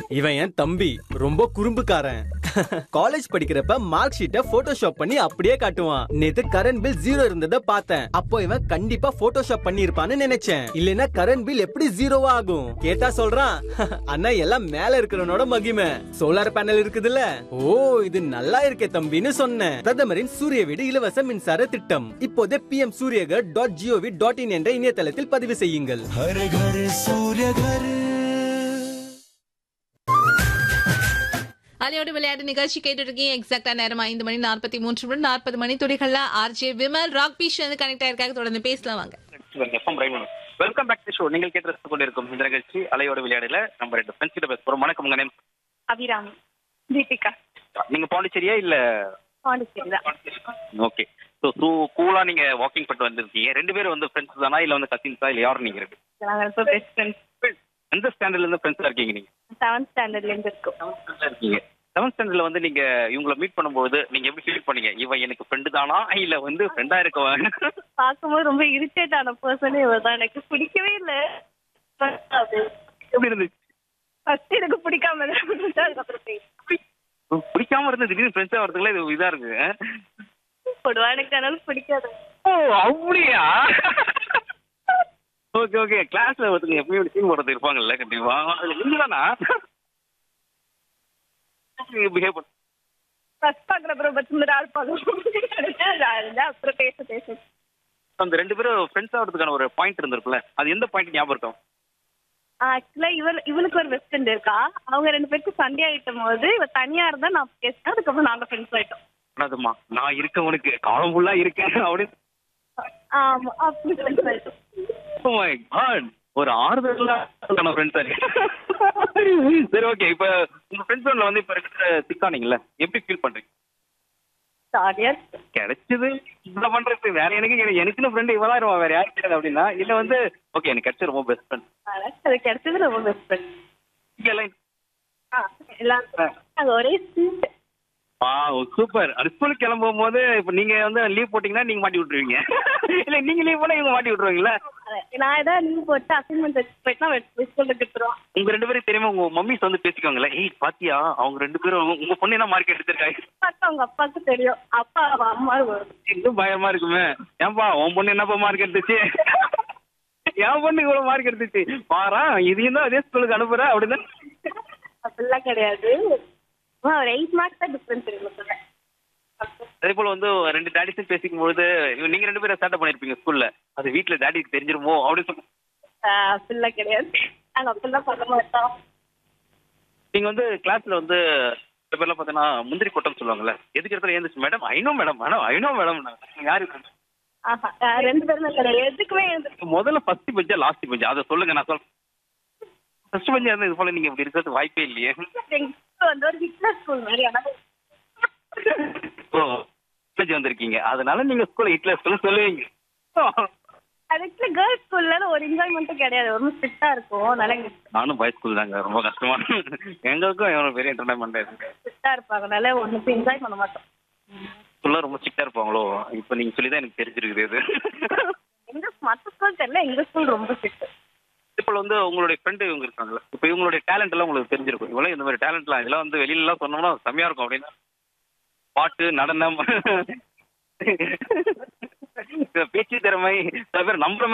இவன் என் தம்பி ரொம்ப குறும்புக்காரன் காலேஜ் படிக்கிறப்ப மார்க் ஷீட்டை போட்டோஷாப் பண்ணி அப்படியே காட்டுவான் நேத்து கரண்ட் பில் ஜீரோ இருந்ததை பார்த்தேன் அப்போ இவன் கண்டிப்பா போட்டோஷாப் பண்ணி இருப்பான்னு நினைச்சேன் இல்லனா கரண்ட் பில் எப்படி ஜீரோவா ஆகும் கேட்டா சொல்றான் அண்ணா எல்லாம் மேல இருக்கிறவனோட மகிமை சோலார் பேனல் இருக்குதுல்ல ஓ இது நல்லா இருக்கே தம்பின்னு சொன்னேன் பிரதமரின் சூரிய வீடு இலவச மின்சார திட்டம் இப்போதே PM Suryaghar dot gov dot in என்ற இணையதளத்தில் பதிவு செய்யுங்கள் हर घर सूर्य घर அலையோடு விளையாட்டு நிகழ்ச்சி கேட்டுட்டு இருக்கீங்க எக்ஸாக்டா நேரம் ஐந்து மணி நாற்பத்தி மூன்று மணி நாற்பது மணி துடிகள்ல ஆர்ஜே விமல் ராக் பீச் வந்து கனெக்ட் ஆயிருக்காங்க தொடர்ந்து பேசலாம் வாங்க வெல்கம் பேக் டு ஷோ நீங்கள் கேட்டு ரசித்துக் கொண்டிருக்கும் இந்த நிகழ்ச்சி அலையோட விளையாடல நம்ம ரெண்டு ஃப்ரெண்ட்ஸ் கிட்ட பேச போறோம் வணக்கம் உங்க நேம் அபிராமி தீபிகா நீங்க பாண்டிச்சேரியா இல்ல பாண்டிச்சேரி தான் ஓகே ஸோ ஸோ கூலா நீங்க வாக்கிங் பண்ணிட்டு வந்திருக்கீங்க ரெண்டு பேரும் வந்து ஃப்ரெண்ட்ஸ் தானா இல்ல வந்து கசின்ஸா இல்ல யாரும் நீங்க இருக்கு நாங்க இப்போ பெஸ்ட் ஃப்ரெண்ட்ஸ் எந்த ஸ்டாண்டர்ட்ல இருந்து ஃப்ரெண்ட்ஸா இருக்கீங்க நீங்க செவன்த் ஸ்டாண்டர்ட்ல இருந்து இருக்கோம் Friends ஆ இருக்கீங்க செவன்த் ஸ்டாண்டர்ட்ல வந்து நீங்க இவங்கள மீட் பண்ணும்போது நீங்க எப்படி ஃபீல் பண்ணீங்க இவன் எனக்கு ஃப்ரெண்டு தானா இல்ல வந்து ஃப்ரெண்டா இருக்கவன் பார்க்கும்போது ரொம்ப இரிட்டேட் ஆன பர்சனே இவர் தான் எனக்கு பிடிக்கவே இல்லை எப்படி இருந்துச்சு ஃபர்ஸ்ட் எனக்கு பிடிக்காம இருந்துச்சு அதுக்கப்புறம் பேசி பிடிக்காம இருந்து திடீர்னு ஃப்ரெண்ட்ஸா வரதுக்குள்ள இது இதா இருக்கு ஆ? போடுவா எனக்கு அதனால பிடிக்காது ஓ அப்படியா ஓகே ஓகே கிளாஸ்ல ஒருத்தங்க எப்பயும் சீன் போடுறது இருப்பாங்கல்ல கண்டிப்பா அதுல நீங்க தானா பிஹேவ் பண்ண ஃபர்ஸ்ட் பார்க்குறப்பறம் பத்து மணி இருப்பாங்க அப்புறம் பேச பேச அந்த ரெண்டு பேரும் ஃப்ரெண்ட்ஸ் ஆகிறதுக்கான ஒரு பாயிண்ட் இருந்திருக்குல்ல அது எந்த பாயிண்ட் ஞாபகம் இருக்கும் ஆக்சுவலா இவர் இவனுக்கு ஒரு பெஸ்ட் ஃப்ரெண்ட் இருக்கா அவங்க ரெண்டு பேருக்கும் சண்டே ஆயிட்டும் போது இவ தனியா இருந்தா நான் பேசினேன் அதுக்கப்புறம் நாங்க ஃப்ரெண்ட்ஸ் ஆயிட்டோம் அதுமா நான் இருக்கவனுக்கு காலம் ஃபுல்லா இருக்கேன் அப்படின்னு ஆமா அப்படி ஃப்ரெண்ட்ஸ் ஆயிட்டோம் Oh my God. ஒரு ஆறுதலான ஃப்ரெண்ட்ஸா சரி ஓகே இப்ப உங்க ஃப்ரெண்ட்ஸ் வந்து இப்ப இருக்கிற சிக்கானீங்கல்ல எப்படி ஃபீல் பண்றீங்க ஜாலியா கிடைச்சது இந்த பண்றது வேற எனக்கு எனக்கு- எனக்குன்னு ஃப்ரெண்டு இவதான் இருவா வேற யாரும் கிடையாது அப்படின்னா இல்ல வந்து ஓகே எனக்கு கிடைச்ச ரொம்ப பெஸ்ட் ஃப்ரெண்ட் அது கிடைச்சது ரொம்ப பெஸ்ட் ஃப்ரெண்ட் இங்க எல்லாம் ஆ எல்லாம் அது ஒரே ஸ்வீட் ஆ சூப்பர் அது ஸ்கூலுக்கு கிளம்பும் போது இப்ப நீங்க வந்து லீவ் போட்டீங்கன்னா நீங்க மாட்டி விட்டுருவீங்க இல்ல நீங்க லீவ் போனா இவங்க மாட்டி விட்டுருவீங்களா நான் ஏதாவது லீவ் போட்டு அசைன்மெண்ட் வச்சு போயிட்டுனா ஸ்கூல்ல கொடுத்துருவோம் உங்க ரெண்டு பேரும் தெரியுமா உங்க மம்மிஸ் வந்து பேசிக்கோங்களேன் ஏய் பாத்தியா அவங்க ரெண்டு பேரும் உங்க- உங்க பொண்ணு என்ன மார்க் எடுத்திருக்காங்க அப்பாக்கு அவங்க அப்பாவுக்கு தெரியும் அப்பா அவ அம்மா வரும் இன்னும் பயமா இருக்குமே ஏன்பா உன் பொண்ணு என்னப்பா மார்க் எடுத்துச்சு என் பொண்ணு இவ்வளவு மார்க் எடுத்துச்சு பாரா இதையும் தான் அதே ஸ்கூலுக்கு அனுப்புற அப்படிதான் அப்படிலாம் கிடையாது ஆ, ஒரு எயிட் மார்க்ஸ் தான் டிஃப்ரென்ஸ் இருக்கு சொல்றேன் அதே போல வந்து ரெண்டு டேடிஸும் பேசிக்கும் பொழுது இவ- நீங்க ரெண்டு பேரும் ஸ்டார்ட் பண்ணிருப்பீங்க ஸ்கூல்ல அது வீட்ல டேடிக்கு தெரிஞ்சிருமோ அப்படின்னு சொல்லி ஆ, அப்படிலாம் கிடையாது நாங்க அப்படிலாம் பண்ண மாட்டோம் நீங்க வந்து கிளாஸ்ல வந்து சில பேர்லாம் பார்த்தீங்கன்னா முந்திரி கொட்டம் சொல்லுவாங்கல்ல எதுக்கு இடத்துல ஏந்துச்சு madam I know madam madam I know madam யாரு இது? ஆஹா ஆ, ரெண்டு பேருமே கிடையாது எதுக்குமே எழுந்து முதல்ல ஃபர்ஸ்ட் பெஞ்சா லாஸ்ட் பெஞ்சா அதை சொல்லுங்க நான் சொல்றேன் ஃபர்ஸ்ட் பெஞ்சா இருந்தா இது போல நீங்க இப்படி இருக்கிறது வாய்ப்பே இல்லையே எங்க ஸ்கூல் வந்து ஒரு ஹிட்லர் ஸ்கூல் மாதிரி ஆனால் ஓ காலேஜ் வந்திருக்கீங்க அதனால நீங்க ஸ்கூல்ல ஹிட்லர் ஸ்கூல் சொல்லுவீங்க அதுக்கு கேர்ள்ஸ் ஸ்கூல்ல ஒரு என்ஜாய்மெண்ட்டும் கிடையாது ரொம்ப ஸ்ட்ரிக்டா இருக்கும் அதனால எங்க நானும் பாய் ஸ்கூல் தாங்க ரொம்ப கஷ்டமா எங்களுக்கும் எவ்வளவு பெரிய என்டர்டைன்மெண்ட் இருக்கு ஸ்ட்ரிக்டா இருப்பாங்கனால ஒன்றும் என்ஜாய் பண்ண மாட்டோம் ஸ்கூல்ல ரொம்ப ஸ்ட்ரிக்டா இருப்பாங்களோ இப்போ நீங்க சொல்லி தான் எனக்கு தெரிஞ்சிருக்குது இது எங்க மற்ற ஸ்கூல் தெரியல எங்க ஸ்கூல் ரொம்ப ஸ்ட்ரிக்ட் இப்போ வந்து உங்களுடைய ஃப்ரெண்டு இவங்க இருக்காங்கல்ல இப்போ இவங்களுடைய டேலண்ட் எல்லாம் உங்களுக்கு தெரிஞ்சிருக்கும் இவ்வளவு இந்த மாதிரி டேலண்ட்லாம் இதெல்லாம் வந்து வெளியில எல்லாம் சொன்னோம்னா செம்மையா இருக்கும் அப்படின்னா பாட்டு நடனம் பேச்சு திறமை சில பேர் நம்புற